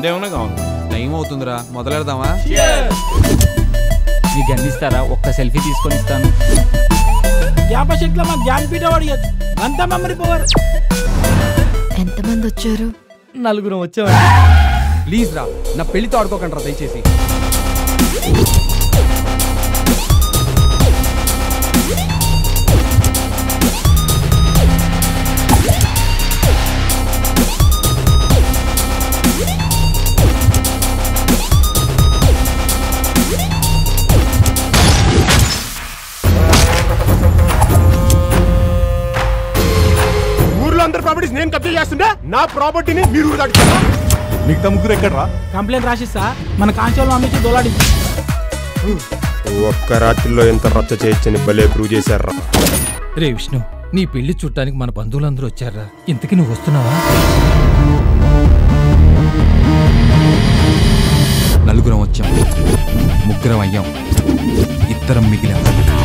ఇంతేమన్నా కావాలి టైం అవుతుందిరా మొదలెడదామా మీకు అందిస్తారా ఒక్క సెల్ఫీ తీసుకొని ఇస్తాను జ్ఞాపశక్తిలో మాకు జ్ఞానపీఠ అడిగదు అంత మెమరీ పవర్ ఎంతమంది వచ్చారు నలుగురం వచ్చామండి ప్లీజ్ రా నా పెళ్లితో ఆడుకోకండి రా దయచేసి ఊర్లో అందరి ప్రాపర్టీస్ నేను కబ్జా చేస్తుంటే నా ప్రాపర్టీని మీరు ఊరు దాటుతారా మిగతా ముగ్గురు ఎక్కడరా కంప్లైంట్ రాసిస్తా మన కాంచోళ్ళు అమ్మించి దొలాడి ఒక్క రాత్రిలో ఎంత రచ్చ చేయొచ్చని భలే ప్రూవ్ చేశారా రే విష్ణు నీ పెళ్లి చూడటానికి మన బంధువులందరూ వచ్చారా ఇంతకీ నువ్వు వస్తున్నావా నలుగురం వచ్చాం ముగ్గురం అయ్యాం ఇద్దరం మిగిలాం